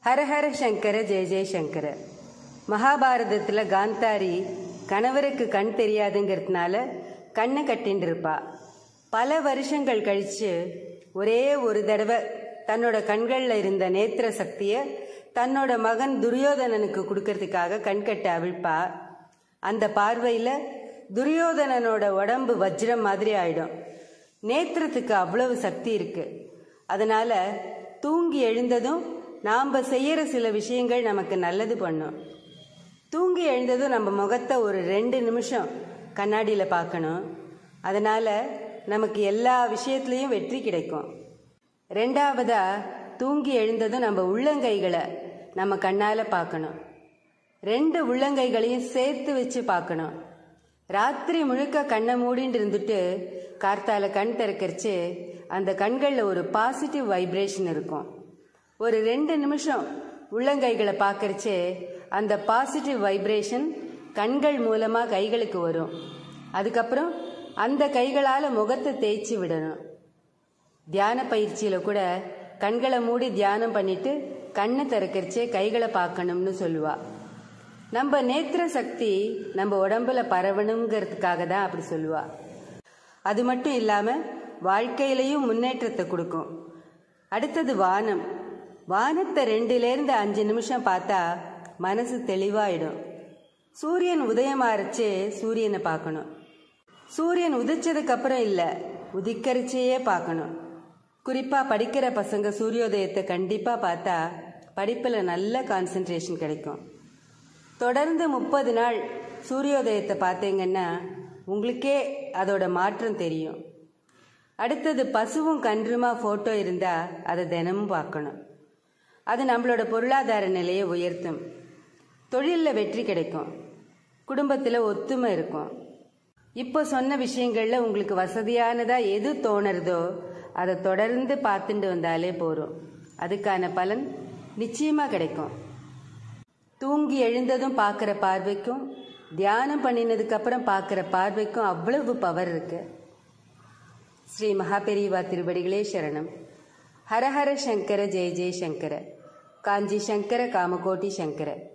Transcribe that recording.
ஹரஹர சங்கர ஜெய ஜெயசங்கர மகாபாரதத்தில் காந்தாரி கணவருக்கு கண் தெரியாதுங்கிறதுனால கண்ணை கட்டின்னு இருப்பா பல வருஷங்கள் கழிச்சு ஒரே ஒரு தடவை தன்னோட கண்களில் இருந்த நேத்திர சக்தியை தன்னோட மகன் துரியோதனனுக்கு கொடுக்கறதுக்காக கண்கட்டை அவிழ்ப்பா அந்த பார்வையில் துரியோதனனோட உடம்பு வஜ்ரம் மாதிரி ஆயிடும் நேத்திரத்துக்கு அவ்வளவு சக்தி இருக்கு அதனால தூங்கி எழுந்ததும் நாம் செய்யற சில விஷயங்கள் நமக்கு நல்லது பண்ணும் தூங்கி எழுந்ததும் நம்ம முகத்தை ஒரு ரெண்டு நிமிஷம் கண்ணாடியில் பார்க்கணும் அதனால நமக்கு எல்லா விஷயத்துலையும் வெற்றி கிடைக்கும் ரெண்டாவதா தூங்கி எழுந்ததும் நம்ம உள்ளங்கைகளை நம்ம கண்ணால் பார்க்கணும் ரெண்டு உள்ளங்கைகளையும் சேர்த்து வச்சு பார்க்கணும் ராத்திரி முழுக்க கண்ணை மூடின்னு இருந்துட்டு கார்த்தால கண் திறக்கரிச்சு அந்த கண்களில் ஒரு பாசிட்டிவ் வைப்ரேஷன் இருக்கும் ஒரு ரெண்டு நிமிஷம் உள்ளங்கைகளை பார்க்கறச்சே அந்த பாசிட்டிவ் வைப்ரேஷன் கண்கள் மூலமாக கைகளுக்கு வரும் அதுக்கப்புறம் அந்த கைகளால் முகத்தை தேய்ச்சி விடணும் தியான பயிற்சியில் கூட கண்களை மூடி தியானம் பண்ணிட்டு கண்ணை திறக்கரிச்சே கைகளை பார்க்கணும்னு சொல்லுவா நம்ம நேத்திர சக்தி நம்ம உடம்புல பரவணுங்கிறதுக்காக தான் அப்படி சொல்லுவா அது மட்டும் இல்லாமல் வாழ்க்கையிலையும் முன்னேற்றத்தை கொடுக்கும் அடுத்தது வானம் வானத்தை ரெண்டுலேருந்து அஞ்சு நிமிஷம் பார்த்தா மனசு தெளிவாயிடும் சூரியன் உதயமாறச்சே சூரியனை பார்க்கணும் சூரியன் உதிச்சதுக்கு அப்புறம் இல்லை உதிக்கரிச்சையே பார்க்கணும் குறிப்பாக படிக்கிற பசங்க சூரியோதயத்தை கண்டிப்பாக பார்த்தா படிப்பில் நல்ல கான்சன்ட்ரேஷன் கிடைக்கும் தொடர்ந்து முப்பது நாள் சூரியோதயத்தை பார்த்தீங்கன்னா உங்களுக்கே அதோட மாற்றம் தெரியும் அடுத்தது பசுவும் கன்றுமா ஃபோட்டோ இருந்தால் அதை தினமும் பார்க்கணும் அது நம்மளோட பொருளாதார நிலையை உயர்த்தும் தொழிலில் வெற்றி கிடைக்கும் குடும்பத்தில் ஒத்துமை இருக்கும் இப்போ சொன்ன விஷயங்களில் உங்களுக்கு வசதியானதாக எது தோணுறதோ அதை தொடர்ந்து பார்த்துட்டு வந்தாலே போகிறோம் அதுக்கான பலன் நிச்சயமாக கிடைக்கும் தூங்கி எழுந்ததும் பார்க்குற பார்வைக்கும் தியானம் பண்ணினதுக்கு அப்புறம் பார்க்குற பார்வைக்கும் அவ்வளவு பவர் இருக்கு ஸ்ரீ மகாபெரிவா திருவடிகளே சரணம் ஹரஹர சங்கர ஜெய ஜெய சங்கர காஞ்சி சங்கர காமகோட்டி சங்கர